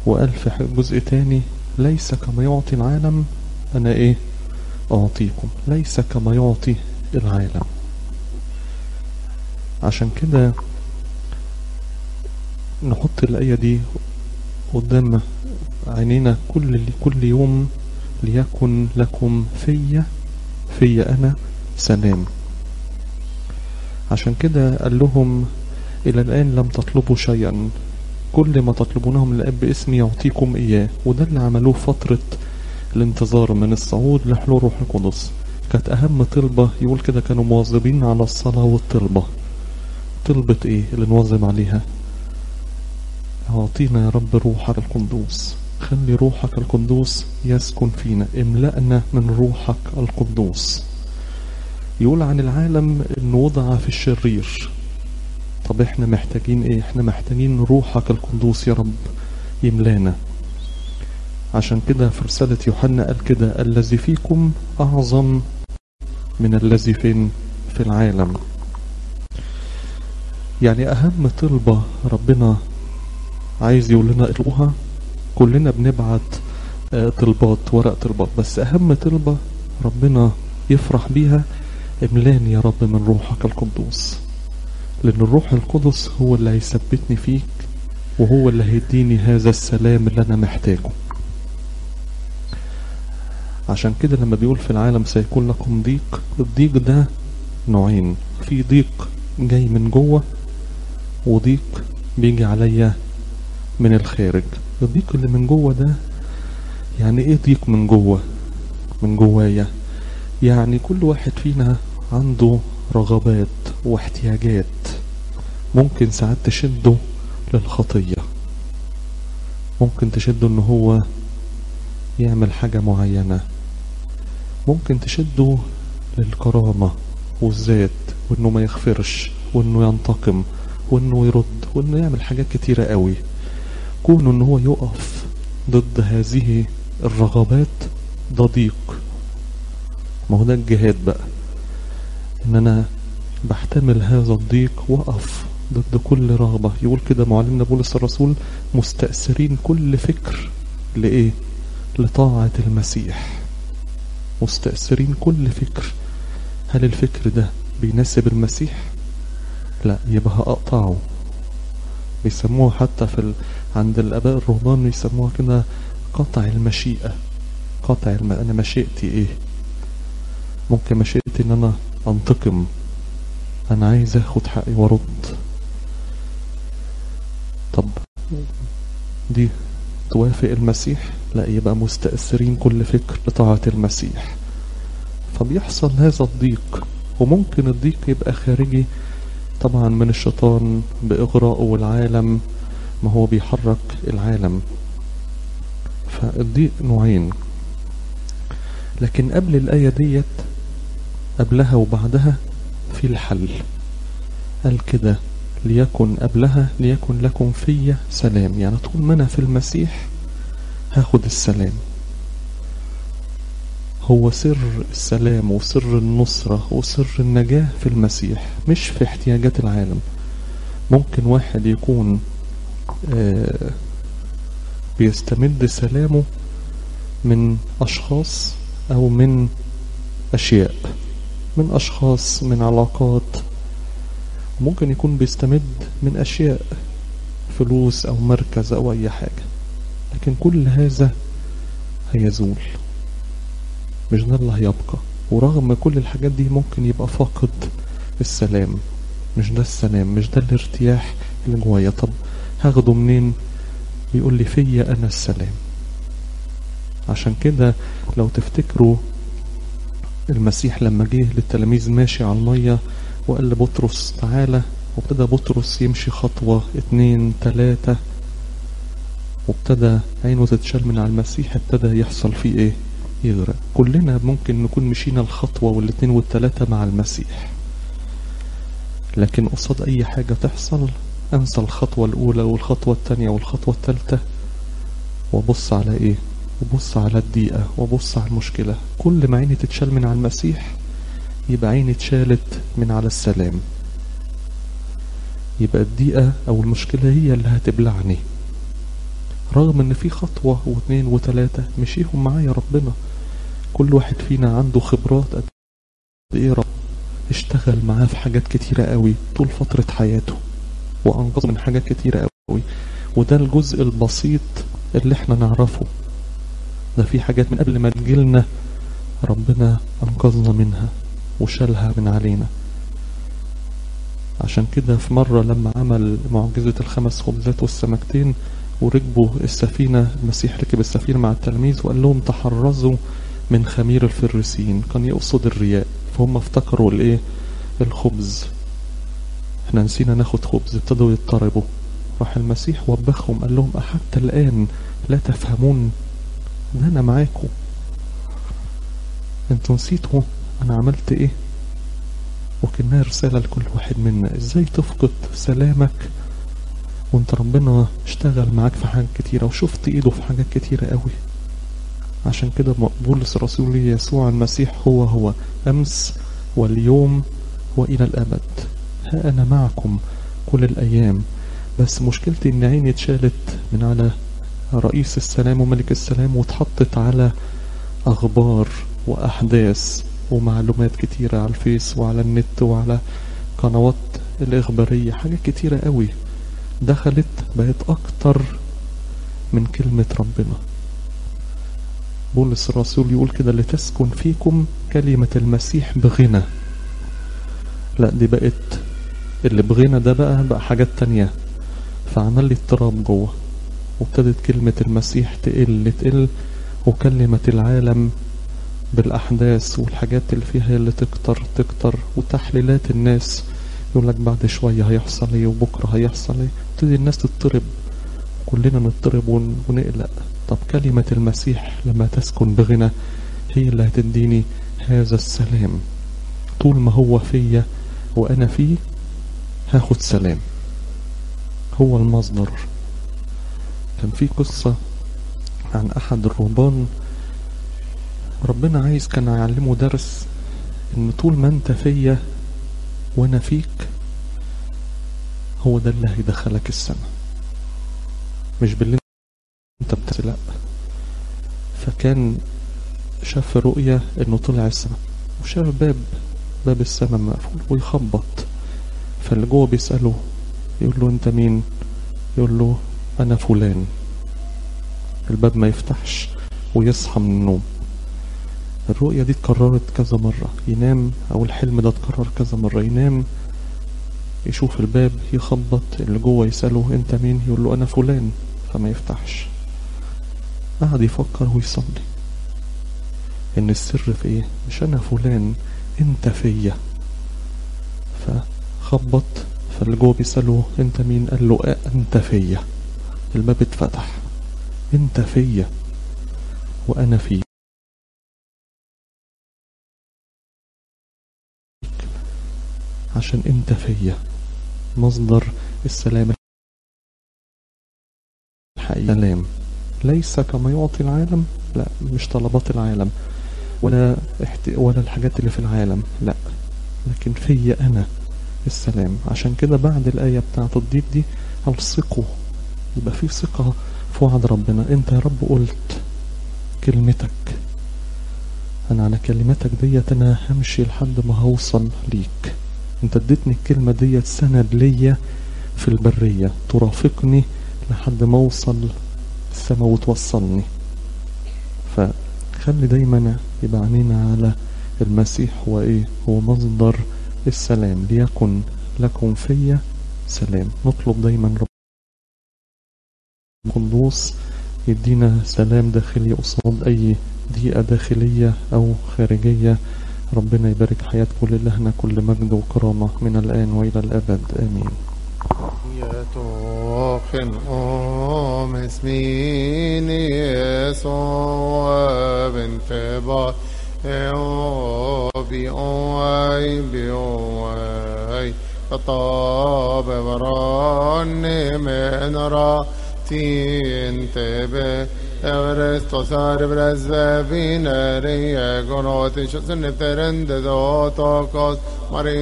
وقال في جزء تاني ليس كما يعطي العالم أنا إيه أعطيكم ليس كما يعطي العالم عشان كده نحط الآية دي قدام عينينا كل كل يوم ليكن لكم في في أنا سلام عشان كده قال لهم إلى الآن لم تطلبوا شيئا كل ما تطلبونه من الأب باسمي يعطيكم إياه وده اللي عملوه فترة الانتظار من الصعود لحلول روح القدس كانت أهم طلبة يقول كده كانوا مواظبين على الصلاة والطلبة طلبة إيه اللي نواظب عليها أعطينا يا رب روحك القدوس خلي روحك القدوس يسكن فينا املأنا من روحك القدوس يقول عن العالم انه وضع في الشرير طب احنا محتاجين ايه احنا محتاجين روحك القدوس يا رب يملانا عشان كده في رسالة يوحنا قال كده الذي فيكم أعظم من الذي فين في العالم يعني أهم طلبة ربنا عايز يقول لنا اطلبوها كلنا بنبعت طلبات ورق طلبات بس أهم طلبة ربنا يفرح بيها املاني يا رب من روحك القدوس لأن الروح القدس هو اللي هيثبتني فيك وهو اللي هيديني هذا السلام اللي أنا محتاجه عشان كده لما بيقول في العالم سيكون لكم ضيق الضيق ده نوعين في ضيق جاي من جوه وضيق بيجي عليا من الخارج الضيق اللي من جوه ده يعني ايه ضيق من جوه من جوايا يعني كل واحد فينا عنده رغبات واحتياجات ممكن ساعات تشده للخطية ممكن تشده ان هو يعمل حاجة معينة ممكن تشده للكرامة والذات وانه ما يغفرش وانه ينتقم وانه يرد وانه يعمل حاجات كتيرة قوي كونه ان هو يقف ضد هذه الرغبات ده ضيق ما هو ده الجهاد بقى ان انا بحتمل هذا الضيق وقف ضد كل رغبة يقول كده معلمنا بولس الرسول مستأثرين كل فكر لإيه لطاعة المسيح مستأثرين كل فكر هل الفكر ده بيناسب المسيح لا يبقى هقطعه بيسموه حتى في ال... عند الآباء الرهبان يسموها كده قطع المشيئة قطع الم... أنا مشيئتي إيه ممكن مشيئتي إن أنا أنتقم أنا عايز أخد حقي وأرد طب دي توافق المسيح لا يبقى مستأثرين كل فكر لطاعة المسيح فبيحصل هذا الضيق وممكن الضيق يبقى خارجي طبعا من الشيطان بإغراءه والعالم ما هو بيحرك العالم فالضيق نوعين لكن قبل الآية ديت قبلها وبعدها في الحل قال كده ليكن قبلها ليكن لكم في سلام يعني طول ما أنا في المسيح هاخد السلام هو سر السلام وسر النصرة وسر النجاة في المسيح مش في احتياجات العالم ممكن واحد يكون آه بيستمد سلامه من أشخاص أو من أشياء من أشخاص من علاقات ممكن يكون بيستمد من أشياء فلوس أو مركز أو أي حاجة لكن كل هذا هيزول مش ده اللي هيبقى ورغم كل الحاجات دي ممكن يبقى فاقد السلام مش ده السلام مش ده الارتياح اللي جوايا طب هاخده منين بيقول لي فيا انا السلام عشان كده لو تفتكروا المسيح لما جه للتلاميذ ماشي على المية وقال لبطرس تعالى وابتدى بطرس يمشي خطوة اتنين تلاتة وابتدى عينه تتشال من على المسيح ابتدى يحصل فيه ايه يغرق كلنا ممكن نكون مشينا الخطوة والاتنين والتلاتة مع المسيح لكن قصاد اي حاجة تحصل انسى الخطوة الاولى والخطوة التانية والخطوة التالتة وابص على ايه وبص على الضيقة وبص على المشكلة كل ما عيني تتشال من على المسيح يبقى عيني اتشالت من على السلام يبقى الضيقة او المشكلة هي اللي هتبلعني رغم ان في خطوة واثنين وثلاثة مشيهم معايا ربنا كل واحد فينا عنده خبرات قد ايه رب اشتغل معاه في حاجات كتيرة قوي طول فترة حياته وانقذ من حاجات كتيرة قوي وده الجزء البسيط اللي احنا نعرفه ده في حاجات من قبل ما تجيلنا ربنا انقذنا منها وشالها من علينا عشان كده في مرة لما عمل معجزة الخمس خبزات والسمكتين وركبوا السفينة المسيح ركب السفينة مع التلاميذ وقال لهم تحرزوا من خمير الفريسيين كان يقصد الرياء فهم افتكروا الايه الخبز احنا نسينا ناخد خبز ابتدوا يضطربوا راح المسيح وبخهم قال لهم أحتى الآن لا تفهمون ده أنا معاكم انتوا نسيتوا أنا عملت إيه وكأنها رسالة لكل واحد منا إزاي تفقد سلامك وانت ربنا اشتغل معاك في حاجات كتيرة وشفت ايده في حاجات كتيرة قوي عشان كده بولس الرسول يسوع المسيح هو هو أمس واليوم وإلى الأبد ها أنا معكم كل الأيام بس مشكلتي إن عيني اتشالت من على رئيس السلام وملك السلام واتحطت على أخبار وأحداث ومعلومات كتيرة على الفيس وعلى النت وعلى قنوات الإخبارية حاجات كتيرة قوي دخلت بقت أكتر من كلمة ربنا بولس الرسول يقول كده لتسكن فيكم كلمة المسيح بغنى لا دي بقت اللي بغنى ده بقى بقى حاجات تانية فعمل لي اضطراب جوه وابتدت كلمة المسيح تقل تقل وكلمة العالم بالأحداث والحاجات اللي فيها اللي تكتر تكتر وتحليلات الناس يقول لك بعد شوية هيحصل ايه وبكرة هيحصل ايه تبتدي الناس تضطرب كلنا نضطرب ونقلق طب كلمة المسيح لما تسكن بغنى هي اللي هتديني هذا السلام طول ما هو فيا وأنا فيه هاخد سلام هو المصدر كان في قصة عن أحد الرهبان ربنا عايز كان يعلمه درس إن طول ما أنت فيا وأنا فيك هو ده اللي هيدخلك السماء مش باللي انت بتسلق فكان شاف رؤية انه طلع السماء وشاف باب باب السماء مقفول ويخبط فاللي جوه بيسأله يقول له انت مين يقول له انا فلان الباب ما يفتحش ويصحى من النوم الرؤية دي اتكررت كذا مرة ينام او الحلم ده اتكرر كذا مرة ينام يشوف الباب يخبط اللي جوه يسأله انت مين يقول له انا فلان فما يفتحش قعد يفكر ويصلي ان السر في ايه مش انا فلان انت فيا فخبط فاللي جوه بيسأله انت مين قال له اه انت فيا الباب اتفتح انت فيا وانا فيك عشان انت فيا مصدر السلام الحقيقي سلام ليس كما يعطي العالم لا مش طلبات العالم ولا احت... ولا الحاجات اللي في العالم لا لكن فيا انا السلام عشان كده بعد الآية بتاعت الضيق دي الثقوا يبقى في ثقة في وعد ربنا انت يا رب قلت كلمتك انا على كلمتك ديت انا همشي لحد ما هوصل ليك انت اديتني الكلمة ديت سند ليا في البرية ترافقني لحد ما اوصل السما وتوصلني فخلي دايما يبقى عينينا على المسيح هو ايه هو مصدر السلام ليكن لكم فيا سلام نطلب دايما رب القدوس يدينا سلام داخلي قصاد اي ضيقة داخلية او خارجية ربنا يبارك حياة كل لهنا كل مجد وكرامة من الآن وإلى الأبد آمين يتوخن أم اسميني يسوع بنت با بي أوي بي أوي طاب بران من را تنتبه Evresto sar brezze vinere gonotin shosin terende do tokos mari